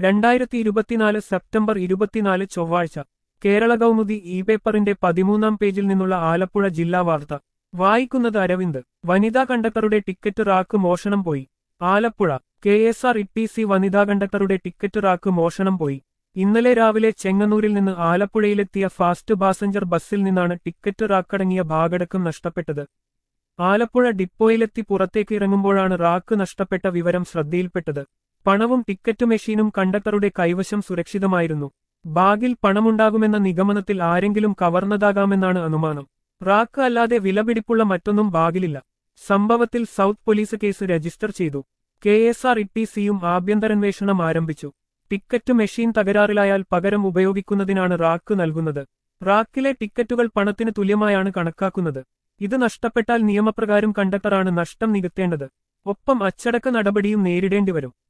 രണ്ടായിരത്തി ഇരുപത്തിനാല് സെപ്റ്റംബർ ഇരുപത്തിനാല് ചൊവ്വാഴ്ച കേരള കൗമുദി ഇ പേപ്പറിന്റെ പതിമൂന്നാം പേജിൽ നിന്നുള്ള ആലപ്പുഴ ജില്ലാ വാർത്ത വായിക്കുന്നത് അരവിന്ദ് വനിതാ കണ്ടക്ടറുടെ ടിക്കറ്റ് റാക്ക് മോഷണം പോയി Alappuzha K S R E T C വനിതാ കണ്ടക്ടറുടെ ടിക്കറ്റ് റാക്ക് മോഷണം പോയി ഇന്നലെ രാവിലെ ചെങ്ങന്നൂരിൽ നിന്ന് ആലപ്പുഴയിലെത്തിയ ഫാസ്റ്റ് പാസഞ്ചർ ബസ്സിൽ നിന്നാണ് ടിക്കറ്റ് റാക്കടങ്ങിയ ഭാഗടക്കം നഷ്ടപ്പെട്ടത് ആലപ്പുഴ ഡിപ്പോയിലെത്തി പുറത്തേക്ക് ഇറങ്ങുമ്പോഴാണ് റാക്ക് നഷ്ടപ്പെട്ട വിവരം ശ്രദ്ധയിൽപ്പെട്ടത് പണവും ടിക്കറ്റ് മെഷീനും കണ്ടക്ടറുടെ കൈവശം സുരക്ഷിതമായിരുന്നു ബാഗിൽ പണമുണ്ടാകുമെന്ന നിഗമനത്തിൽ ആരെങ്കിലും കവർന്നതാകാമെന്നാണ് അനുമാനം റാക്ക് അല്ലാതെ വിലപിടിപ്പുള്ള മറ്റൊന്നും ബാഗിലില്ല സംഭവത്തിൽ സൗത്ത് പോലീസ് കേസ് രജിസ്റ്റർ ചെയ്തു K S R E T സിയും ആഭ്യന്തരന്വേഷണം ആരംഭിച്ചു ടിക്കറ്റ് മെഷീൻ തകരാറിലായാൽ പകരം ഉപയോഗിക്കുന്നതിനാണ് റാക്ക് നൽകുന്നത് റാക്കിലെ ടിക്കറ്റുകൾ പണത്തിന് തുല്യമായാണ് കണക്കാക്കുന്നത് ഇത് നഷ്ടപ്പെട്ടാൽ നിയമപ്രകാരം കണ്ടക്ടറാണ് നഷ്ടം നികത്തേണ്ടത് ഒപ്പം അച്ചടക്ക നടപടിയും നേരിടേണ്ടിവരും